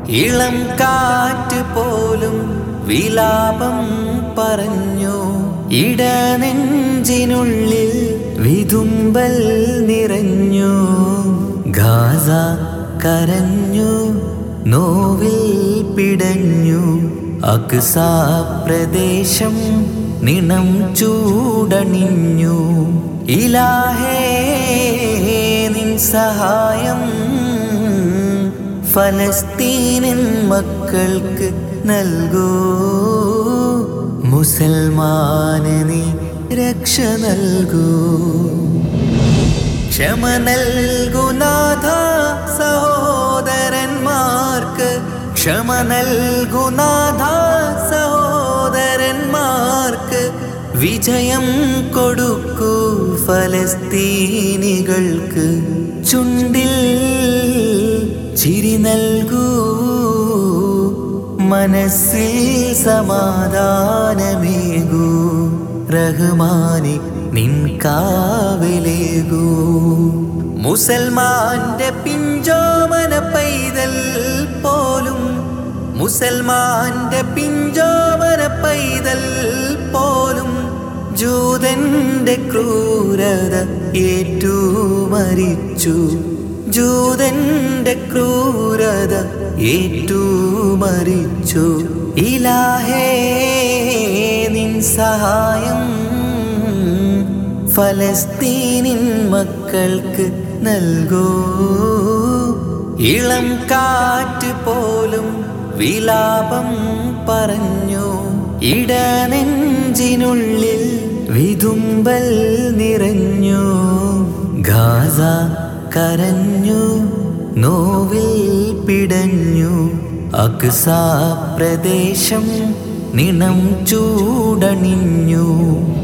ഇളം കാറ്റ് പോലും വിലാപം പറഞ്ഞു ഇടനെഞ്ചിനുള്ളിൽ വിതുമ്പൽ നിറഞ്ഞു ഗാസ കരഞ്ഞു നോവിൽ പിടഞ്ഞു അക്സ പ്രദേശം നിണം ചൂടണിഞ്ഞു ഇലാഹേ നിൻ സഹായം ഫലസ്തീനിൻ മക്കൾക്ക് നൽകൂ മുസൽമാന് നീ രക്ഷ നൽകൂ ക്ഷമ നൽകുനാഥ സഹോദരന്മാർക്ക് ക്ഷമ നൽകുനാഥ സഹോദരന്മാർക്ക് വിജയം കൊടുക്കൂ ഫലസ്തീനികൾക്ക് ചുണ്ടിൽ ചിരി നൽകൂ മനസ്സിൽ സമാധാനമേകൂ റഹ്മാനി നിൻ കാവലേകൂ മുസൽമാന്റെ പിഞ്ചോമന പൈതൽ പോലും മുസൽമാന്റെ പിഞ്ചോമന പൈതൽ പോലും ജൂതന്റെ ക്രൂരത ഏറ്റു മരിച്ചു ജൂതന്റെ ക്രൂരത ഏറ്റു മരിച്ചു ഇലാഹേ നിൻ സഹായം ഫലസ്തീനിൻ മക്കൾക്ക് നൽകൂ ഇളം കാറ്റ് പോലും വിലാപം പറഞ്ഞു ഇടനെഞ്ചിനുള്ളിൽ വിതുമ്പൽ നിറഞ്ഞു ഗാസ കരഞ്ഞു നോവിൽ പിടഞ്ഞു അക്സ പ്രദേശം നിണം ചൂടണിഞ്ഞു